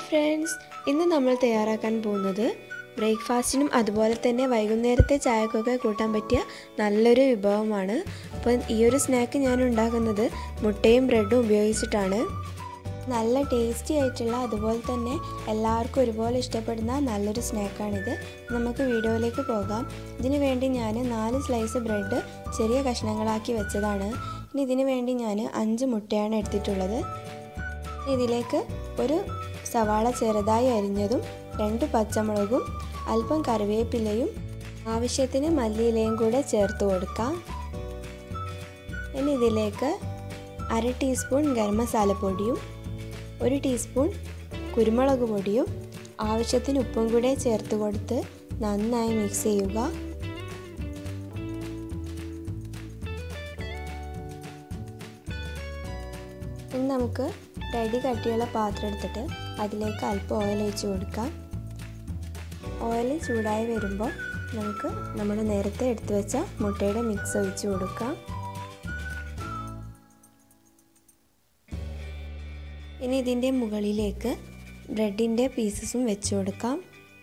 friends ഇന്ന് നമ്മൾ തയ്യാറാക്കാൻ പോകുന്നത് ബ്രേക്ക്ഫാസ്റ്റിനും അതുപോലെ തന്നെ വൈകുന്നേരത്തെ ചായക്കൊക്കെ കൂട്ടാൻ പറ്റിയ നല്ലൊരു വിഭവമാണ് അപ്പം ഈ ഒരു സ്നാക്ക് ഞാൻ ഉണ്ടാക്കുന്നത് മുട്ടയും ബ്രെഡും ഉപയോഗിച്ചിട്ടാണ് നല്ല ടേസ്റ്റി ആയിട്ടുള്ള അതുപോലെ തന്നെ എല്ലാവർക്കും ഒരുപോലെ ഇഷ്ടപ്പെടുന്ന നല്ലൊരു സ്നാക്കാണിത് നമുക്ക് വീഡിയോയിലേക്ക് പോകാം ഇതിനു വേണ്ടി ഞാൻ നാല് സ്ലൈസ് ബ്രെഡ് ചെറിയ കഷ്ണങ്ങളാക്കി വെച്ചതാണ് ഇനി ഇതിനു വേണ്ടി ഞാൻ അഞ്ച് മുട്ടയാണ് എടുത്തിട്ടുള്ളത് ഇതിലേക്ക് ഒരു സവാള ചെറുതായി അരിഞ്ഞതും രണ്ട് പച്ചമുളകും അല്പം കറിവേപ്പിലയും ആവശ്യത്തിന് മല്ലിയിലയും കൂടെ ചേർത്ത് കൊടുക്കാം ഇനി ഇതിലേക്ക് അര ടീസ്പൂൺ ഗരം മസാല പൊടിയും ഒരു ടീസ്പൂൺ കുരുമുളക് പൊടിയും ആവശ്യത്തിന് ഉപ്പും കൂടെ ചേർത്ത് കൊടുത്ത് നന്നായി മിക്സ് ചെയ്യുക ഇനി നമുക്ക് റെഡി കട്ടിയുള്ള പാത്രം എടുത്തിട്ട് അതിലേക്ക് അല്പം ഓയിൽ ഒഴിച്ച് കൊടുക്കാം ഓയിൽ ചൂടായി വരുമ്പോൾ നമുക്ക് നമ്മൾ നേരത്തെ എടുത്തു വെച്ച മുട്ടയുടെ മിക്സ് ഒഴിച്ച് കൊടുക്കാം ഇനി ഇതിൻ്റെ മുകളിലേക്ക് ബ്രെഡിൻ്റെ പീസസും വെച്ച് കൊടുക്കാം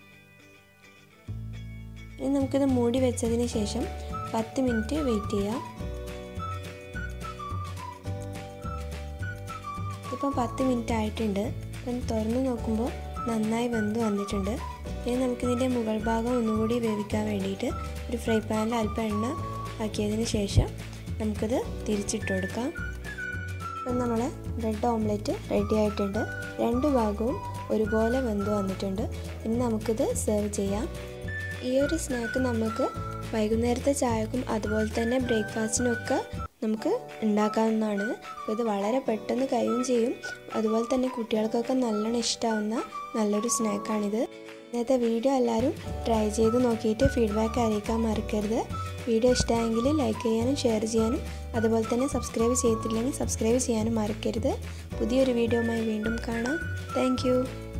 ഇനി നമുക്കിത് മൂടി വെച്ചതിന് ശേഷം പത്ത് മിനിറ്റ് വെയിറ്റ് ചെയ്യാം ഇപ്പം പത്ത് മിനിറ്റ് ആയിട്ടുണ്ട് അപ്പം തുറന്ന് നോക്കുമ്പോൾ നന്നായി വെന്ത് വന്നിട്ടുണ്ട് ഇനി നമുക്കിതിൻ്റെ മുകൾ ഭാഗം ഒന്നുകൂടി വേവിക്കാൻ വേണ്ടിയിട്ട് ഒരു ഫ്രൈ പാനിൽ അല്പം എണ്ണ ആക്കിയതിന് ശേഷം നമുക്കിത് തിരിച്ചിട്ട് കൊടുക്കാം ഇപ്പം നമ്മൾ ബ്രെഡ് ഓംലെറ്റ് റെഡി ആയിട്ടുണ്ട് രണ്ട് ഭാഗവും ഒരുപോലെ വെന്ത് വന്നിട്ടുണ്ട് ഇനി നമുക്കിത് സെർവ് ചെയ്യാം ഈ ഒരു സ്നാക്ക് നമുക്ക് വൈകുന്നേരത്തെ ചായക്കും അതുപോലെ തന്നെ ബ്രേക്ക്ഫാസ്റ്റിനൊക്കെ നമുക്ക് ഉണ്ടാക്കാവുന്നതാണ് അപ്പോൾ ഇത് വളരെ പെട്ടെന്ന് കഴിയും ചെയ്യും അതുപോലെ തന്നെ കുട്ടികൾക്കൊക്കെ നല്ലോണം ഇഷ്ടമാവുന്ന നല്ലൊരു സ്നാക്കാണിത് ഇന്നത്തെ വീഡിയോ എല്ലാവരും ട്രൈ ചെയ്ത് നോക്കിയിട്ട് ഫീഡ്ബാക്ക് അറിയിക്കാൻ മറക്കരുത് വീഡിയോ ഇഷ്ടമായെങ്കിൽ ലൈക്ക് ചെയ്യാനും ഷെയർ ചെയ്യാനും അതുപോലെ തന്നെ സബ്സ്ക്രൈബ് ചെയ്തിട്ടില്ലെങ്കിൽ സബ്സ്ക്രൈബ് ചെയ്യാനും മറക്കരുത് പുതിയൊരു വീഡിയോയുമായി വീണ്ടും കാണാം താങ്ക്